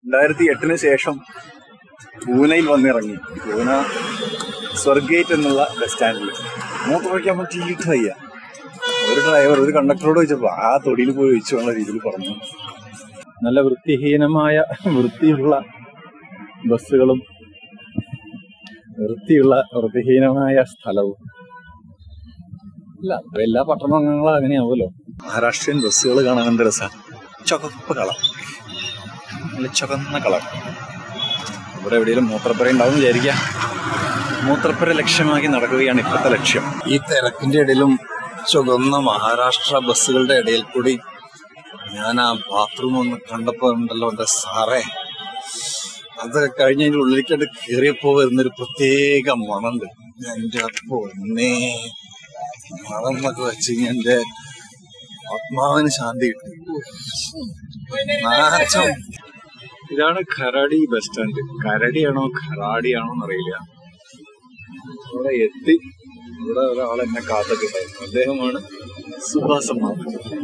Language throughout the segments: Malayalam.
രണ്ടായിരത്തി എട്ടിന് ശേഷം പൂനെയിൽ വന്നിറങ്ങി പൂന സ്വർഗേറ്റ് എന്നുള്ള ബസ് സ്റ്റാൻഡിൽ മൂത്രം ഒഴിക്കാൻ പറ്റിയിട്ട് വയ്യ ഒരു ഡ്രൈവർ ഒരു കണ്ടക്ടറോട് ചോദിച്ചപ്പോ ആ തൊടിയിൽ പോയി ഒഴിച്ചു എന്നുള്ള രീതിയിൽ പറഞ്ഞു നല്ല വൃത്തിഹീനമായ വൃത്തിയുള്ള ബസ്സുകളും വൃത്തിയുള്ള വൃത്തിഹീനമായ സ്ഥലവും ഇല്ല അപ്പൊ എല്ലാ പട്ടണങ്ങളും അങ്ങനെയാവുമല്ലോ മഹാരാഷ്ട്രീയൻ ബസ്സുകൾ കാണാൻ എന്ത് രസമാണ് ചുവപ്പ് കളർ നല്ല ചുവന്ന കളർ ഇവിടെ എവിടെയെങ്കിലും മൂത്രപ്പുര ഉണ്ടാവും വിചാരിക്കാം മൂത്രപ്പുര ലക്ഷ്യമാക്കി നടക്കുകയാണ് ഇപ്പോഴത്തെ ലക്ഷ്യം ഈ തിരക്കിന്റെ ഇടയിലും ചുവന്ന മഹാരാഷ്ട്ര ബസ്സുകളുടെ ഇടയിൽ കൂടി ഞാൻ ആ ബാത്റൂം ഒന്ന് കണ്ടപ്പോ ഉണ്ടല്ലോ എന്റെ സാറേ അത് കഴിഞ്ഞ് അതിന്റെ ഉള്ളിലേക്കത് കയറിയപ്പോ വരുന്നൊരു പ്രത്യേക മണുണ്ട് എന്റെ പൊന്നേ മണം എന്നൊക്കെ വെച്ച് കഴിഞ്ഞാൽ എന്റെ ആത്മാവിന് ശാന്തി കിട്ടി നാറ്റം. ഇതാണ് ഖരാടി ബസ് സ്റ്റാൻഡ് കരടിയാണോ ഖറാടിയാണോ എന്നറിയില്ല ഇവിടെ എത്തി ഇവിടെ ഒരാൾ എന്നെ കാത്തിട്ടുണ്ടായിരുന്നു അദ്ദേഹമാണ് സുഹാസ് മാമൻ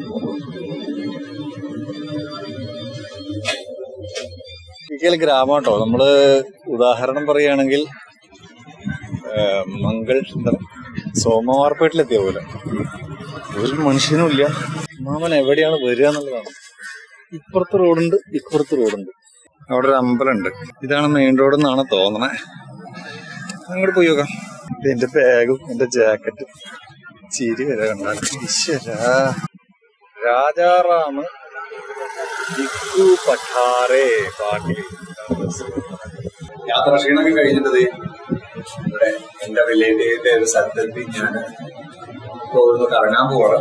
ഇരിക്കൽ ഗ്രാമാട്ടോ നമ്മള് ഉദാഹരണം പറയുകയാണെങ്കിൽ ഏഹ്, മംഗൾ എന്താ സോമവാർപേട്ടിലെത്തിയ പോലെ ഒരു മനുഷ്യനും ഇല്ല മാമൻ എവിടെയാണ് വരിക എന്നുള്ളതാണ് ഇപ്പുറത്ത് റോഡുണ്ട് ഇപ്പുറത്ത് റോഡുണ്ട് അവിടെ ഒരു അമ്പലമുണ്ട് ഇതാണ് മെയിൻ റോഡ് എന്നാണ് തോന്നണേ അങ്ങോട്ട് പോയി നോക്കാം ഇത് എന്റെ ബാഗും എന്റെ ജാക്കറ്റും ചിരി വരെ കണ്ടാൽ ഈശ്വരാ രാജാറാം ദിക്കു പഠാരേ പാട്ടിൽ യാത്ര ക്ഷീണമൊക്കെ കഴിഞ്ഞിട്ടത് ഇവിടെ എന്റെ റിലേറ്റീവിന്റെ ഒരു സ്ഥലത്തെത്തി ഞാൻ ഇപ്പൊ ഒന്ന് കറങ്ങാൻ പോവാണ്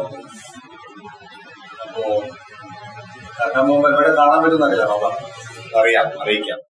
അപ്പോ കറങ്ങാൻ പോകുമ്പോ ഇവിടെ കാണാൻ പറ്റുന്നറിയില്ല നോക്കാം അറിയാം അറിയിക്കാം